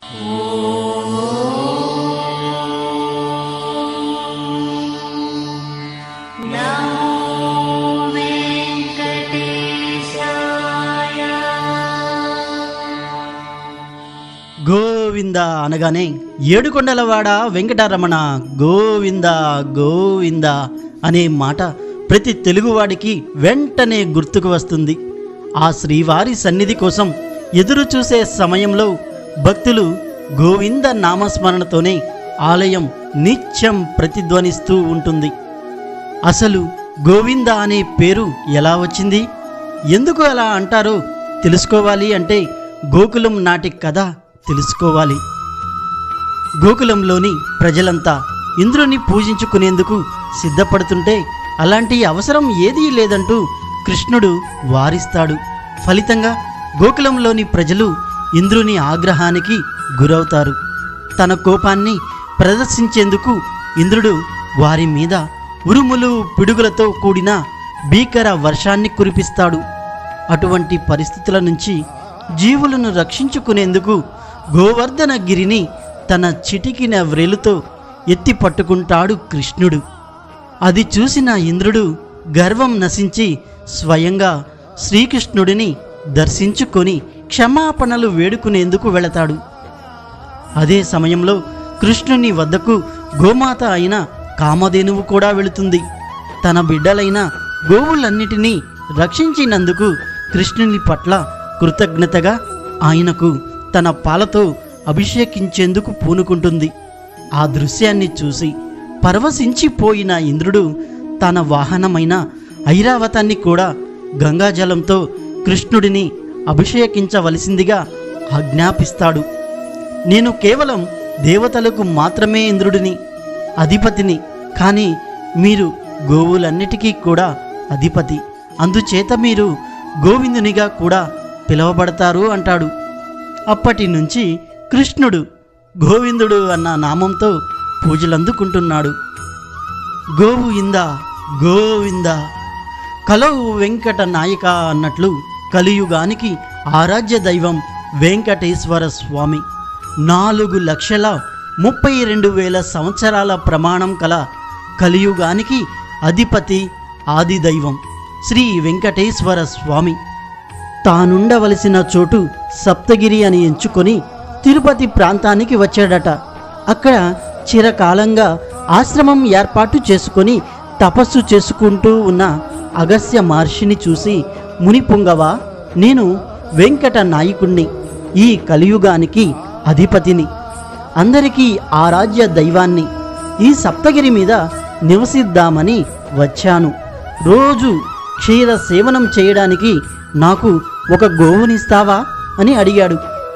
గోవింద అనగానే ఏడుకొండలవాడ వెంకటరమణ గోవింద గోవింద అనే మాట ప్రతి తెలుగువాడికి వెంటనే గుర్తుకు వస్తుంది ఆ శ్రీవారి సన్నిధి కోసం ఎదురు చూసే సమయంలో భక్తులు గోవింద నామస్మరణతోనే ఆలయం నిత్యం ప్రతిధ్వనిస్తూ ఉంటుంది అసలు గోవింద అనే పేరు ఎలా వచ్చింది ఎందుకు అలా అంటారో తెలుసుకోవాలి అంటే గోకులం నాటి కథ తెలుసుకోవాలి గోకులంలోని ప్రజలంతా ఇంద్రుని పూజించుకునేందుకు సిద్ధపడుతుంటే అలాంటి అవసరం ఏదీ లేదంటూ కృష్ణుడు వారిస్తాడు ఫలితంగా గోకులంలోని ప్రజలు ఇంద్రుని ఆగ్రహానికి గురవుతారు తన కోపాన్ని ప్రదర్శించేందుకు ఇంద్రుడు వారి మీద ఉరుములు పిడుగులతో కూడిన భీకర వర్షాన్ని కురిపిస్తాడు అటువంటి పరిస్థితుల నుంచి జీవులను రక్షించుకునేందుకు గోవర్ధన గిరిని తన చిటికిన వ్రేలుతో ఎత్తి పట్టుకుంటాడు కృష్ణుడు అది చూసిన ఇంద్రుడు గర్వం నశించి స్వయంగా శ్రీకృష్ణుడిని దర్శించుకొని క్షమాపణలు వేడుకునేందుకు వెళతాడు అదే సమయంలో కృష్ణుని వద్దకు గోమాత అయిన కామధేనువు కూడా వెళుతుంది తన బిడ్డలైన గోవులన్నిటినీ రక్షించినందుకు కృష్ణుని పట్ల కృతజ్ఞతగా ఆయనకు తన పాలతో అభిషేకించేందుకు పూనుకుంటుంది ఆ దృశ్యాన్ని చూసి పరవశించిపోయిన ఇంద్రుడు తన వాహనమైన ఐరావతాన్ని కూడా గంగాజలంతో కృష్ణుడిని అభిషేకించవలసిందిగా ఆజ్ఞాపిస్తాడు నేను కేవలం దేవతలకు మాత్రమే ఇంద్రుడిని అధిపతిని కానీ మీరు గోవులన్నిటికీ కూడా అధిపతి అందుచేత మీరు గోవిందునిగా కూడా పిలువబడతారు అంటాడు అప్పటి నుంచి కృష్ణుడు గోవిందుడు అన్న నామంతో పూజలందుకుంటున్నాడు గోవు ఇంద గోవింద కలవు వెంకట నాయక అన్నట్లు కలియుగానికి ఆరాధ్య దైవం వెంకటేశ్వర స్వామి నాలుగు లక్షల ముప్పై రెండు వేల సంవత్సరాల ప్రమాణం కల కలియుగానికి అధిపతి ఆది దైవం శ్రీ వెంకటేశ్వర స్వామి తానుండవలసిన చోటు సప్తగిరి అని ఎంచుకొని తిరుపతి ప్రాంతానికి వచ్చాడట అక్కడ చిరకాలంగా ఆశ్రమం ఏర్పాటు చేసుకొని తపస్సు చేసుకుంటూ ఉన్న అగస్య మహర్షిని చూసి మునిపుంగవ నేను వెంకట నాయకుణ్ణి ఈ కలియుగానికి అధిపతిని అందరికీ ఆరాధ్య దైవాన్ని ఈ సప్తగిరి మీద నివసిద్దామని వచ్చాను రోజు క్షీర సేవనం చేయడానికి నాకు ఒక గోవునిస్తావా అని అడిగాడు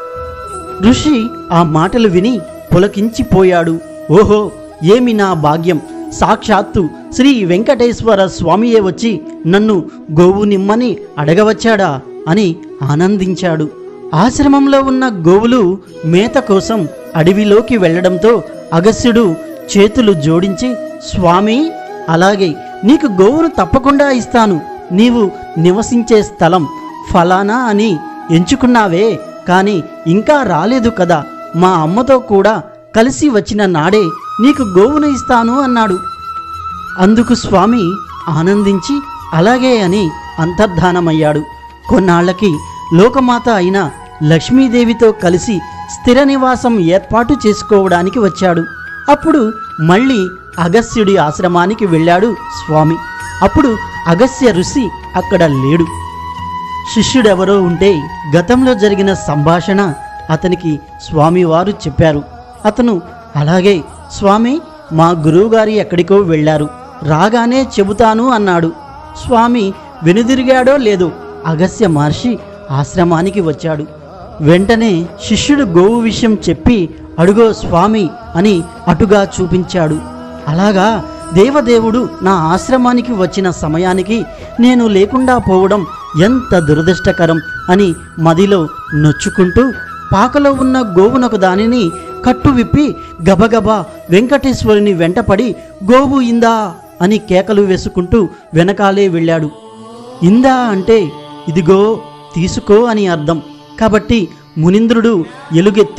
ఋషి ఆ మాటలు విని పులకించిపోయాడు ఓహో ఏమి నా భాగ్యం సాక్షాత్తు శ్రీ వెంకటేశ్వర స్వామియే వచ్చి నన్ను గోవు నిమ్మని అడగవచ్చాడా అని ఆనందించాడు ఆశ్రమంలో ఉన్న గోవులు మేత కోసం అడవిలోకి వెళ్ళడంతో అగస్యుడు చేతులు జోడించి స్వామి అలాగే నీకు గోవును తప్పకుండా ఇస్తాను నీవు నివసించే స్థలం ఫలానా అని ఎంచుకున్నావే కానీ ఇంకా రాలేదు కదా మా అమ్మతో కూడా కలిసి వచ్చిన నాడే నీకు గోవును ఇస్తాను అన్నాడు అందుకు స్వామి ఆనందించి అలాగే అని అంతర్ధానమయ్యాడు కొన్నాళ్లకి లోకమాత అయిన లక్ష్మీదేవితో కలిసి స్థిర నివాసం ఏర్పాటు చేసుకోవడానికి వచ్చాడు అప్పుడు మళ్ళీ అగస్త్యుడి ఆశ్రమానికి వెళ్ళాడు స్వామి అప్పుడు అగస్త్య ఋషి అక్కడ లేడు శిష్యుడెవరో ఉంటే గతంలో జరిగిన సంభాషణ అతనికి స్వామివారు చెప్పారు అతను అలాగే స్వామి మా గురువుగారి ఎక్కడికో వెళ్ళారు రాగానే చెబుతాను అన్నాడు స్వామి వెనుదిరిగాడో లేదో అగస్య మహర్షి ఆశ్రమానికి వచ్చాడు వెంటనే శిష్యుడు గోవు విషయం చెప్పి అడుగో స్వామి అని అటుగా చూపించాడు అలాగా దేవదేవుడు నా ఆశ్రమానికి వచ్చిన సమయానికి నేను లేకుండా పోవడం ఎంత దురదృష్టకరం అని మదిలో నొచ్చుకుంటూ పాకలో ఉన్న గోవునొక దానిని కట్టు విప్పి గబగబా వెంకటేశ్వరుని వెంటపడి గోవు ఇందా అని కేకలు వేసుకుంటూ వెనకాలే వెళ్ళాడు ఇందా అంటే ఇదిగో తీసుకో అని అర్థం కాబట్టి మునింద్రుడు ఎలుగెత్తి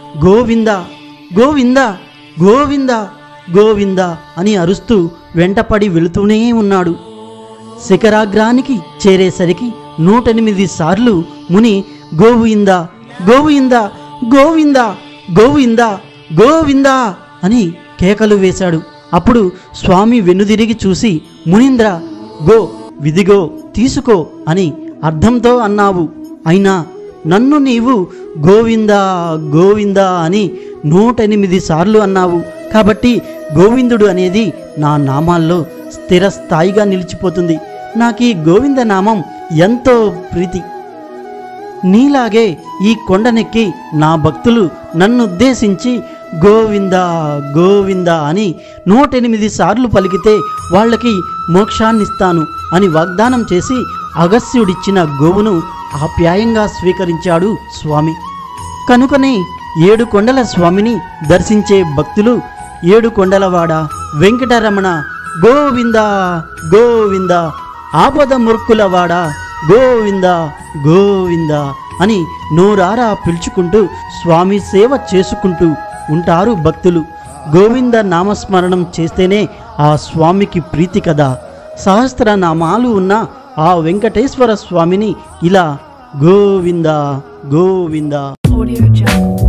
గోవింద గోవింద గోవింద గోవింద అని అరుస్తూ వెంటపడి వెళుతూనే ఉన్నాడు శిఖరాగ్రానికి చేరేసరికి నూటెనిమిది సార్లు ముని గోవింద గోవింద గోవింద గోవింద గోవింద అని కేకలు వేశాడు అప్పుడు స్వామి వెనుదిరిగి చూసి మునీంద్ర గో విదిగో తీసుకో అని అర్థంతో అన్నావు అయినా నన్ను నీవు గోవిందా గోవిందా అని నూటెనిమిది సార్లు అన్నావు కాబట్టి గోవిందుడు అనేది నా నామాల్లో స్థిరస్థాయిగా నిలిచిపోతుంది నాకు ఈ గోవింద నామం ఎంతో ప్రీతి నీలాగే ఈ కొండనెక్కి నా భక్తులు నన్నుద్దేశించి గోవిందా గోవిందా అని నూటెనిమిది సార్లు పలికితే వాళ్ళకి మోక్షాన్నిస్తాను అని వాగ్దానం చేసి అగస్యుడిచ్చిన గోవును ఆప్యాయంగా స్వీకరించాడు స్వామి కనుకనే ఏడు కొండల స్వామిని దర్శించే భక్తులు ఏడు కొండలవాడ వెంకటరమణ గోవింద గోవింద ఆపద మురుక్కులవాడ గోవింద గోవింద అని నోరారా పిలుచుకుంటూ స్వామి సేవ చేసుకుంటూ ఉంటారు భక్తులు గోవింద నామస్మరణం చేస్తేనే ఆ స్వామికి ప్రీతి కదా సహస్ర నామాలు ఉన్న ఆ వెంకటేశ్వర స్వామిని ఇలా గోవింద గోవింద Audio Jungle.